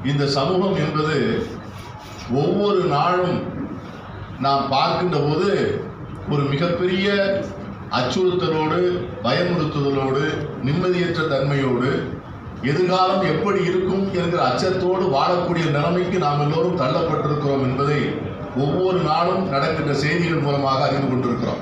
இந்த சமூகம் என்பது ஒவ்வொரு நாளும் நாம் பார்க்கின்ற போது ஒரு மிகப்பெரிய அச்சுறுத்தலோடு பயமுறுத்துதலோடு நிம்மதியற்ற தன்மையோடு எதிர்காலம் எப்படி இருக்கும் என்கிற அச்சத்தோடு வாழக்கூடிய நிலைமைக்கு நாம் எல்லோரும் தள்ளப்பட்டிருக்கிறோம் என்பதை ஒவ்வொரு நாளும் நடக்கின்ற செய்திகள் மூலமாக அறிந்து கொண்டிருக்கிறோம்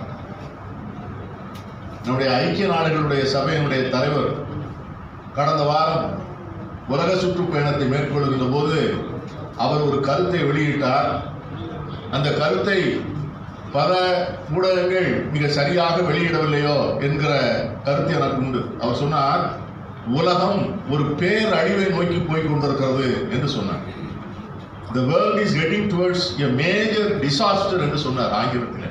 நம்முடைய ஐக்கிய நாடுகளுடைய சபையினுடைய தலைவர் கடந்த வாரம் உலக சுற்றுப்பயணத்தை மேற்கொள்கின்ற போது அவர் ஒரு கருத்தை வெளியிட்டார் அந்த கருத்தை பல ஊடகங்கள் மிக சரியாக வெளியிடவில்லையோ என்கிற கருத்து எனக்கு உண்டு அவர் சொன்னார் உலகம் ஒரு பேரழிவை நோக்கி போய் கொண்டிருக்கிறது என்று சொன்னார் the world is getting towards a major disaster என்று சொன்னார் ஆங்கிலத்தில்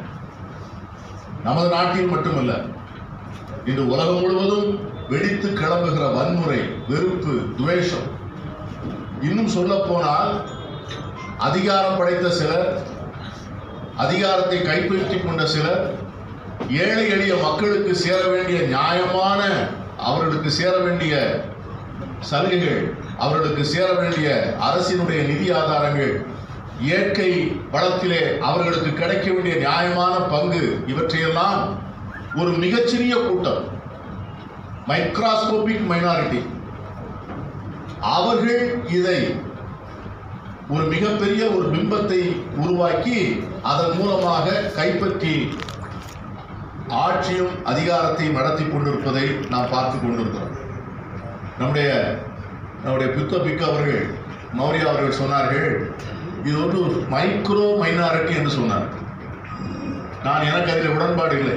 நமது நாட்டில் மட்டுமல்ல இன்று உலகம் முழுவதும் வெடித்து கிளம்புகிற வன்முறை வெறுப்பு துவேஷம் இன்னும் சொல்ல போனால் அதிகாரம் படைத்த சிலர் அதிகாரத்தை கைப்பற்றிக் கொண்ட சிலர் ஏழை எளிய மக்களுக்கு சேர வேண்டிய நியாயமான அவர்களுக்கு சேர வேண்டிய சலுகைகள் அவர்களுக்கு சேர வேண்டிய அரசினுடைய நிதி ஆதாரங்கள் இயற்கை வளத்திலே அவர்களுக்கு கிடைக்க வேண்டிய நியாயமான பங்கு இவற்றையெல்லாம் ஒரு மிகச்சிறிய கூட்டம் மைக்ராஸ்கோபிக் மைனாரிட்டி அவர்கள் இதை ஒரு மிகப்பெரிய ஒரு பிம்பத்தை உருவாக்கி அதன் மூலமாக கைப்பற்றி ஆட்சியும் அதிகாரத்தையும் நடத்தி கொண்டிருப்பதை நாம் பார்த்து கொண்டிருக்கிறோம் நம்முடைய நம்முடைய பித்த பிக்க அவர்கள் மௌரியா அவர்கள் சொன்னார்கள் இது வந்து ஒரு மைக்ரோ மைனாரிட்டி என்று சொன்னார் நான் எனக்கு அதில் உடன்பாடு இல்லை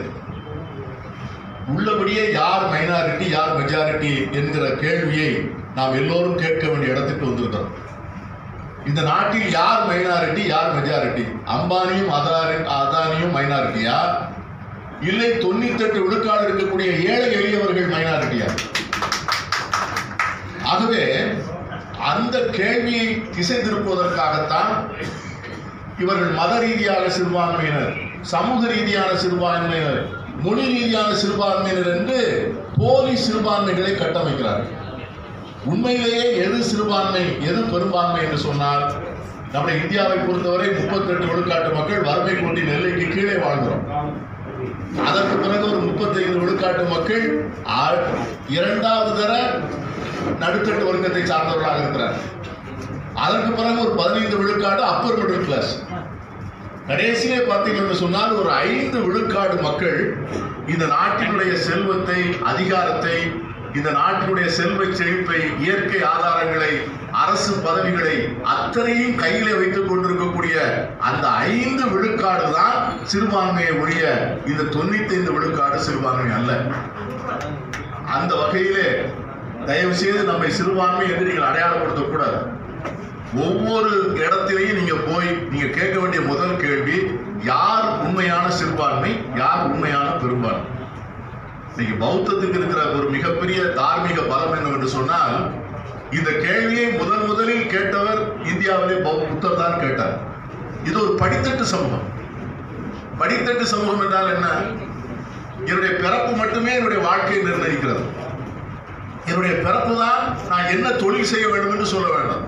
உள்ளபடியே யார் மைனாரிட்டி யார் மெஜாரிட்டி என்கிற கேள்வியை நாம் எல்லோரும் கேட்க வேண்டிய இடத்துக்கு வந்திருக்கிறோம் இந்த நாட்டில் யார் மைனாரிட்டி யார் மெஜாரிட்டி அம்பானியும் அதாரி அதானியும் மைனாரிட்டியா இல்லை தொண்ணூத்தெட்டு விழுக்காடு இருக்கக்கூடிய ஏழை எளியவர்கள் மைனாரிட்டியா ஆகவே அந்த கேள்வியை திசை திருப்புவதற்காகத்தான் இவர்கள் மத ரீதியாக சிறுபான்மையினர் சமூக ரீதியான சிறுபான்மையினர் மொழி ரீதியான சிறுபான்மையினர் என்று போலி சிறுபான்மைகளை கட்டமைக்கிறார்கள் உண்மையிலேயே எது சிறுபான்மை எது பெரும்பான்மை என்று சொன்னால் நம்முடைய இந்தியாவை பொறுத்தவரை முப்பத்தெட்டு விழுக்காட்டு மக்கள் வறுமை கோட்டின் எல்லைக்கு கீழே வாழ்கிறோம் அதற்கு பிறகு ஒரு முப்பத்தைந்து விழுக்காட்டு மக்கள் ஆ- இரண்டாவது தர நடுத்தட்டு வர்க்கத்தை சார்ந்தவர்களாக இருக்கிறார் அதற்கு பிறகு ஒரு பதினைந்து விழுக்காடு அப்பர் மிடில் கிளாஸ் கடைசியிலே பார்த்தீங்கன்னு சொன்னால் ஒரு ஐந்து விழுக்காடு மக்கள் இந்த நாட்டினுடைய செல்வத்தை அதிகாரத்தை இந்த நாட்டினுடைய செல்வ செழிப்பை இயற்கை ஆதாரங்களை அரசு பதவிகளை அத்தனையும் கையிலே வைத்துக் கொண்டிருக்கக்கூடிய அந்த ஐந்து விழுக்காடு தான் சிறுபான்மையை ஒழிய இந்த தொண்ணூத்தைந்து விழுக்காடு சிறுபான்மை அல்ல அந்த வகையிலே தயவு செய்து நம்மை சிறுபான்மை என்று நீங்கள் அடையாளப்படுத்தக்கூடாது ஒவ்வொரு இடத்திலையும் நீங்க போய் நீங்க கேட்க வேண்டிய முதல் கேள்வி யார் உண்மையான சிறுபான்மை யார் உண்மையான பெரும்பான்மை இன்னைக்கு பௌத்தத்துக்கு இருக்கிற ஒரு மிகப்பெரிய தார்மீக பலம் என்னவென்று சொன்னால் இந்த கேள்வியை முதன் முதலில் கேட்டவர் இந்தியாவிலே பௌ- புத்தர் தான் கேட்டார் இது ஒரு படித்தட்டு சமூகம் படித்தட்டு சமூகம் என்றால் என்ன என்னுடைய பிறப்பு மட்டுமே என்னுடைய வாழ்க்கையை நிர்ணயிக்கிறது என்னுடைய பிறப்பு தான் நான் என்ன தொழில் செய்ய வேண்டும் என்று சொல்ல வேண்டாம்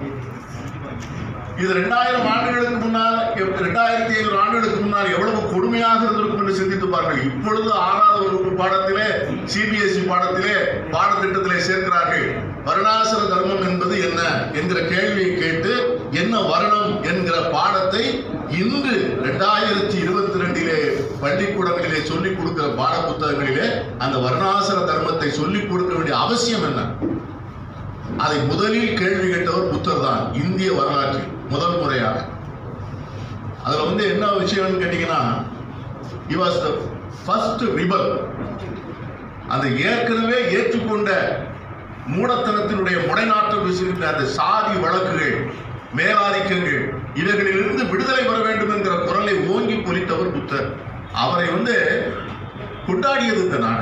இது ரெண்டாயிரம் ஆண்டுகளுக்கு முன்னால் எப்- ரெண்டாயிரத்தி ஐநூறு ஆண்டுகளுக்கு முன்னால் எவ்வளவு கொடுமையாக இருந்திருக்கும் என்று சிந்தித்து பாருங்கள் இப்பொழுது ஆறாவது வகுப்பு பாடத்திலே சிபிஎஸ்இ பாடத்திலே பாடத்திட்டத்திலே சேர்க்கிறார்கள் வருணாசிர தர்மம் என்பது என்ன என்கிற கேள்வியை கேட்டு என்ன வருணம் என்கிற பாடத்தை இன்று ரெண்டாயிரத்தி இருபத்தி ரெண்டிலே பள்ளிக்கூடங்களிலே சொல்லிக் கொடுக்கிற பாட புத்தகங்களிலே அந்த வருணாசிர தர்மத்தை சொல்லிக் கொடுக்க வேண்டிய அவசியம் என்ன அதை முதலில் கேள்வி கேட்டவர் புத்தர் தான் இந்திய வரலாற்றில் முதல் முறையாக அதுல வந்து என்ன விஷயம்னு கேட்டீங்கன்னா he was the first rebel அந்த ஏற்கனவே ஏற்றுக்கொண்ட மூடத்தனத்தினுடைய முடைநாட்டம் வீசுகின்ற அந்த சாதி வழக்குகள் மேலாதிக்கங்கள் இவைகளிலிருந்து விடுதலை பெற வேண்டும் என்கிற குரலை ஓங்கி பொலித்தவர் புத்தர் அவரை வந்து கொண்டாடியது இந்த நாடு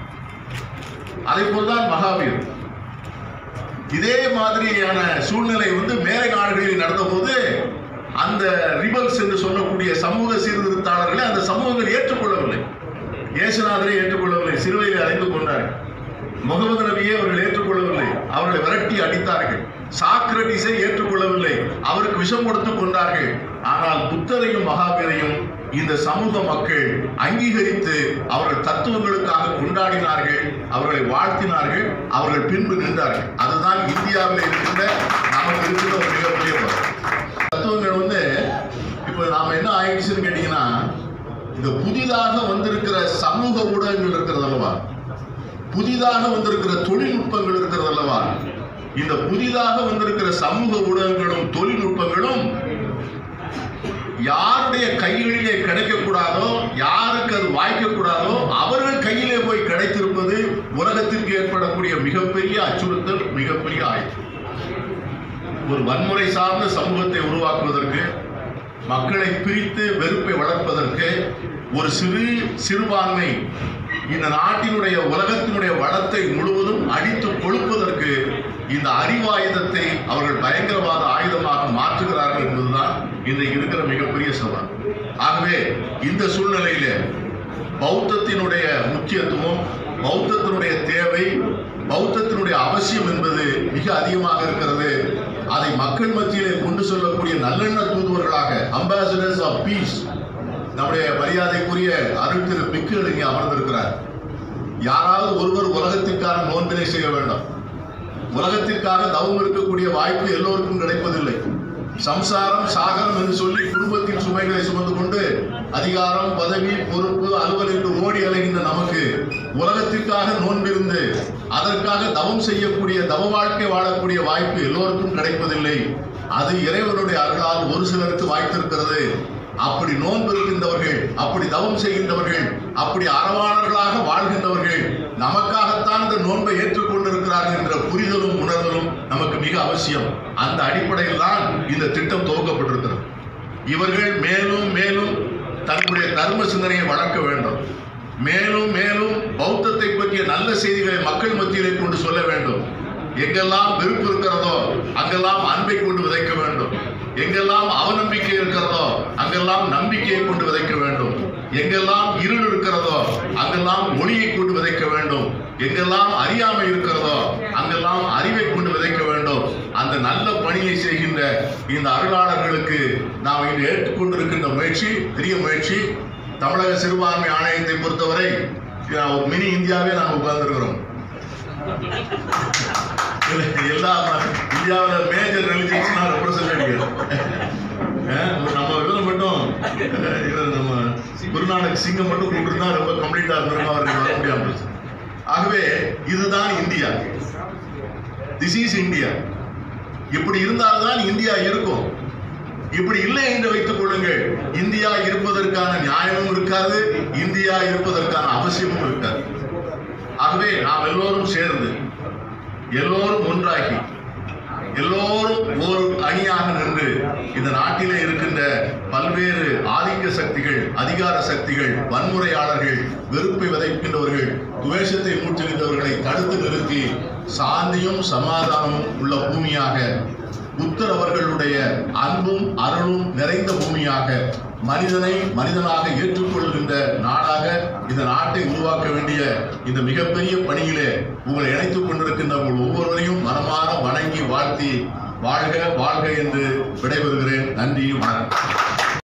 அதே போல்தான் மகாவீர் இதே மாதிரியான சூழ்நிலை வந்து மேலை நாடுகளில் நடந்தபோது அந்த ரிபல்ஸ் என்று சொல்லக்கூடிய சமூக சீர்திருத்தாளர்களை அந்த சமூகங்கள் ஏற்றுக்கொள்ளவில்லை இயேசுநாதரை ஏற்றுக்கொள்ளவில்லை சிறுவையில் அடைந்து கொண்டார்கள் முகமது நபியை அவர்கள் ஏற்றுக்கொள்ளவில்லை அவர்களை விரட்டி அடித்தார்கள் சாக்ரட்டிஸை ஏற்றுக்கொள்ளவில்லை அவருக்கு விஷம் கொடுத்து கொண்டார்கள் ஆனால் புத்தரையும் மகாவீரையும் இந்த சமூக மக்கள் அங்கீகரித்து அவர்கள் தத்துவங்களுக்காக கொண்டாடினார்கள் அவர்களை வாழ்த்தினார்கள் அவர்கள் பின்பு நின்றார்கள் அதுதான் இந்தியாவில் இருக்கின்ற நமக்கு இருக்கிற ஒரு மிகப்பெரிய பலம். தத்துவங்கள் வந்து இப்போ நாம என்ன ஆயிடுச்சுன்னு கேட்டீங்கன்னா இந்த புதிதாக வந்திருக்கிற சமூக ஊடகங்கள் இருக்கிறது அல்லவா புதிதாக வந்திருக்கிற தொழில்நுட்பங்கள் இருக்கிறது அல்லவா இந்த புதிதாக வந்திருக்கிற சமூக ஊடகங்களும் தொழில்நுட்பங்களும் யாருடைய கைகளிலே கிடைக்கக்கூடாதோ யாருக்கு அது வாய்க்கக்கூடாதோ அவர்கள் கையிலே போய் கிடைத்திருப்பது உலகத்திற்கு ஏற்படக்கூடிய மிகப்பெரிய அச்சுறுத்தல் மிகப்பெரிய ஆயுதம் ஒரு வன்முறை சார்ந்த சமூகத்தை உருவாக்குவதற்கு மக்களை பிரித்து வெறுப்பை வளர்ப்பதற்கு ஒரு சிறு சிறுபான்மை இந்த நாட்டினுடைய உலகத்தினுடைய வளத்தை முழுவதும் அடித்து கொழுப்பதற்கு இந்த அறிவாயுதத்தை அவர்கள் பயங்கரவாத ஆயுதமாக மாற்றுகிறார்கள் என்பதுதான் இன்றைக்கு இருக்கிற மிகப்பெரிய சவால் ஆகவே இந்த சூழ்நிலையிலே பௌத்தத்தினுடைய முக்கியத்துவம் பௌத்தத்தினுடைய தேவை பௌத்தத்தினுடைய அவசியம் என்பது மிக அதிகமாக இருக்கிறது அதை மக்கள் மத்தியிலே கொண்டு செல்லக்கூடிய நல்லெண்ண தூதுவர்களாக அம்பாசிடர்ஸ் ஆஃப் பீஸ் நம்முடைய மரியாதைக்குரிய அருள் திரு பிக்குகள் இங்கே அமர்ந்திருக்கிறார் யாராவது ஒருவர் உலகத்திற்கான நோன்பினை செய்ய வேண்டும் உலகத்திற்காக தவம் இருக்கக்கூடிய வாய்ப்பு எல்லோருக்கும் கிடைப்பதில்லை சம்சாரம் சாகரம் என்று சொல்லி குடும்பத்தின் சுமைகளை சுமந்து கொண்டு அதிகாரம் பதவி பொறுப்பு அலுவல் என்று ஓடி அலைகின்ற நமக்கு உலகத்திற்காக நோன்பிருந்து அதற்காக தவம் செய்யக்கூடிய தவ வாழ்க்கை வாழக்கூடிய வாய்ப்பு எல்லோருக்கும் கிடைப்பதில்லை அது இறைவனுடைய அருளால் ஒரு சிலருக்கு வாய்த்திருக்கிறது அப்படி நோன்பு இருக்கின்றவர்கள் அப்படி தவம் செய்கின்றவர்கள் அப்படி அறவாளர்களாக வாழ்கின்றவர்கள் நமக்காகத்தான் இந்த நோன்பை ஏற்றுக்கொண்டிருக்கிறார்கள் என்ற புரிதலும் உணர்தலும் நமக்கு மிக அவசியம் அந்த அடிப்படையில் தான் இந்த திட்டம் துவக்கப்பட்டிருக்கிறது இவர்கள் மேலும் மேலும் தங்களுடைய தர்ம சிந்தனையை வளர்க்க வேண்டும் மேலும் மேலும் பௌத்தத்தை பற்றிய நல்ல செய்திகளை மக்கள் மத்தியிலே கொண்டு சொல்ல வேண்டும் எங்கெல்லாம் வெறுப்பு இருக்கிறதோ அங்கெல்லாம் அன்பை கொண்டு விதைக்க வேண்டும் எங்கெல்லாம் அவநம்பிக்கை இருக்கிறதோ அங்கெல்லாம் நம்பிக்கையை கொண்டு விதைக்க வேண்டும் எங்கெல்லாம் இருள் இருக்கிறதோ அங்கெல்லாம் ஒளியை கொண்டு விதைக்க வேண்டும் எங்கெல்லாம் அறியாமை இருக்கிறதோ அங்கெல்லாம் அறிவை கொண்டு விதைக்க வேண்டும் அந்த நல்ல பணியை செய்கின்ற இந்த அருளாளர்களுக்கு நாம் இன்று ஏற்றுக்கொண்டிருக்கின்ற முயற்சி பெரிய முயற்சி தமிழக சிறுபான்மை ஆணையத்தை பொறுத்தவரை அஹ், ஒரு மினி இந்தியாவே நாம் உட்கார்ந்துருக்கிறோம் எல்லா இந்தியாவில் மேஜர் ரிலிஜியன்ஸ்னா ரெப்ரசன்டேட்டிவ் நம்ம இதில் மட்டும் அஹ், இவர் நம்ம குருநானக் சிங்கம் மட்டும் கூப்பிட்டுருந்தா ரொம்ப கம்ப்ளீட்டாக இருந்திருக்கும் அவருக்கு வர முடியாமல் போச்சு. ஆகவே இதுதான் இந்தியா திஸ் இஸ் இந்தியா இப்படி இருந்தால்தான் இந்தியா இருக்கும் இப்படி இல்லை என்று வைத்துக் கொள்ளுங்கள் இந்தியா இருப்பதற்கான நியாயமும் இருக்காது இந்தியா இருப்பதற்கான அவசியமும் இருக்காது ஆகவே நாம் எல்லோரும் சேர்ந்து எல்லோரும் ஒன்றாகி எல்லோரும் ஒரு அணியாக நின்று இந்த நாட்டிலே இருக்கின்ற பல்வேறு ஆதிக்க சக்திகள் அதிகார சக்திகள் வன்முறையாளர்கள் வெறுப்பை விதைக்கின்றவர்கள் துவேஷத்தை மூட்டுகின்றவர்களை தடுத்து நிறுத்தி சாந்தியும் சமாதானமும் உள்ள பூமியாக புத்தர் அவர்களுடைய அன்பும் அருளும் நிறைந்த பூமியாக மனிதனை மனிதனாக ஏற்றுக்கொள்கின்ற நாடாக இந்த நாட்டை உருவாக்க வேண்டிய இந்த மிகப்பெரிய பணியிலே உங்களை இணைத்துக் கொண்டிருக்கின்ற உங்கள் ஒவ்வொருவரையும் மனமாற வணங்கி வாழ்த்தி வாழ்க வாழ்க என்று விடைபெறுகிறேன் நன்றி வணக்கம்